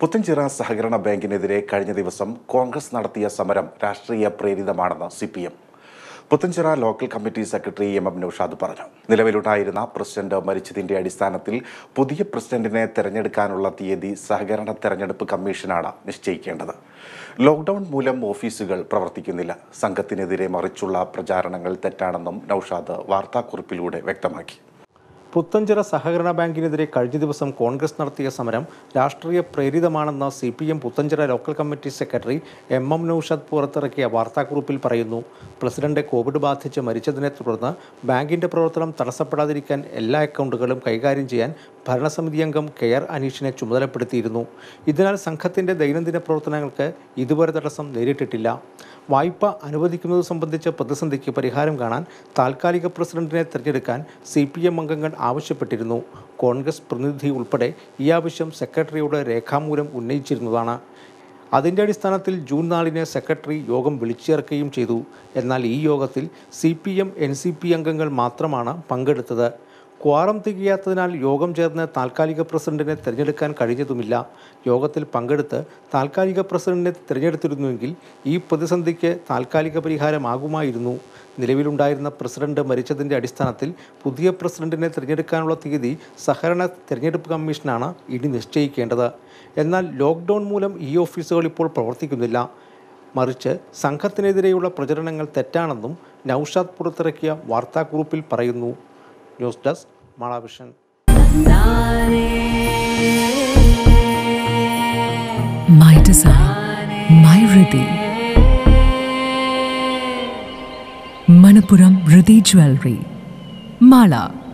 പുത്തൻചിറ സഹകരണ ബാങ്കിനെതിരെ കഴിഞ്ഞ ദിവസം കോൺഗ്രസ് നടത്തിയ സമരം രാഷ്ട്രീയ പ്രേരിതമാണെന്ന് C P M Puthenchira local committee secretary M M Noushad പറഞ്ഞു നിലവിലുണ്ടായിരുന്ന പ്രസിഡന്റ് മരിച്ചതിന്റെ അടിസ്ഥാനത്തിൽ പുതിയ പ്രസിഡന്റിനെ തെരഞ്ഞെടുക്കാനുള്ള തീയതി സഹകരണ തെരഞ്ഞെടുപ്പ് കമ്മീഷനാണ് നിശ്ചയിക്കേണ്ടത് ലോക്ക്ഡൌൺ മൂലം ഓഫീസുകൾ പ്രവർത്തിക്കുന്നില്ല സംഘത്തിനെതിരെ മറിച്ചുള്ള പ്രചാരണങ്ങൾ തെറ്റാണെന്നും നൌഷാദ് വാർത്താക്കുറിപ്പിലൂടെ വ്യക്തമാക്കി പുത്തഞ്ചിറ സഹകരണ ബാങ്കിനെതിരെ കഴിഞ്ഞ ദിവസം കോൺഗ്രസ് നടത്തിയ സമരം രാഷ്ട്രീയ പ്രേരിതമാണെന്ന് C P M Puthenchira local committee secretary M M Noushad പുറത്തിറക്കിയ വാർത്താക്കുറിപ്പിൽ പറയുന്നു പ്രസിഡന്റ് കോവിഡ് ബാധിച്ച് മരിച്ചതിനെ തുടർന്ന് ബാങ്കിന്റെ പ്രവർത്തനം തടസ്സപ്പെടാതിരിക്കാൻ എല്ലാ അക്കൗണ്ടുകളും കൈകാര്യം ചെയ്യാൻ ഭരണസമിതി അംഗം കെ ആർ അനീഷിനെ ചുമതലപ്പെടുത്തിയിരുന്നു ഇതിനാൽ സംഘത്തിന്റെ ദൈനംദിന പ്രവർത്തനങ്ങൾക്ക് ഇതുവരെ തടസ്സം നേരിട്ടിട്ടില്ല വായ്പ അനുവദിക്കുന്നത് സംബന്ധിച്ച പ്രതിസന്ധിക്ക് പരിഹാരം കാണാൻ താൽക്കാലിക പ്രസിഡന്റിനെ തിരഞ്ഞെടുക്കാൻ സി പി എം അംഗങ്ങൾ ആവശ്യപ്പെട്ടിരുന്നു കോൺഗ്രസ് പ്രതിനിധി ഉൾപ്പെടെ ഈ ആവശ്യം സെക്രട്ടറിയോട് രേഖാമൂലം ഉന്നയിച്ചിരുന്നതാണ് അതിൻ്റെ അടിസ്ഥാനത്തിൽ ജൂൺ നാലിന് സെക്രട്ടറി യോഗം വിളിച്ചു ചേർക്കുകയും ചെയ്തു എന്നാൽ ഈ യോഗത്തിൽ C P M N C P അംഗങ്ങൾ മാത്രമാണ് പങ്കെടുത്തത് ക്വാറം തികയാത്തതിനാൽ യോഗം ചേർന്ന് താൽക്കാലിക പ്രസിഡന്റിനെ തിരഞ്ഞെടുക്കാൻ കഴിഞ്ഞതുമില്ല യോഗത്തിൽ പങ്കെടുത്ത് താൽക്കാലിക പ്രസിഡന്റിനെ തിരഞ്ഞെടുത്തിരുന്നുവെങ്കിൽ ഈ പ്രതിസന്ധിക്ക് താൽക്കാലിക പരിഹാരമാകുമായിരുന്നു നിലവിലുണ്ടായിരുന്ന പ്രസിഡന്റ് മരിച്ചതിൻ്റെ അടിസ്ഥാനത്തിൽ പുതിയ പ്രസിഡന്റിനെ തിരഞ്ഞെടുക്കാനുള്ള തീയതി സഹകരണ തിരഞ്ഞെടുപ്പ് കമ്മീഷനാണ് ഇനി നിശ്ചയിക്കേണ്ടത് എന്നാൽ ലോക്ക്ഡൗൺ മൂലം ഈ ഓഫീസുകൾ ഇപ്പോൾ പ്രവർത്തിക്കുന്നില്ല മറിച്ച് സംഘത്തിനെതിരെയുള്ള പ്രചരണങ്ങൾ തെറ്റാണെന്നും നൌഷാദ് പുറത്തിറക്കിയ വാർത്താക്കുറിപ്പിൽ പറയുന്നു news desk Malavision My design, my Riddhi. Manapuram Riddhi Jewelry. Mala.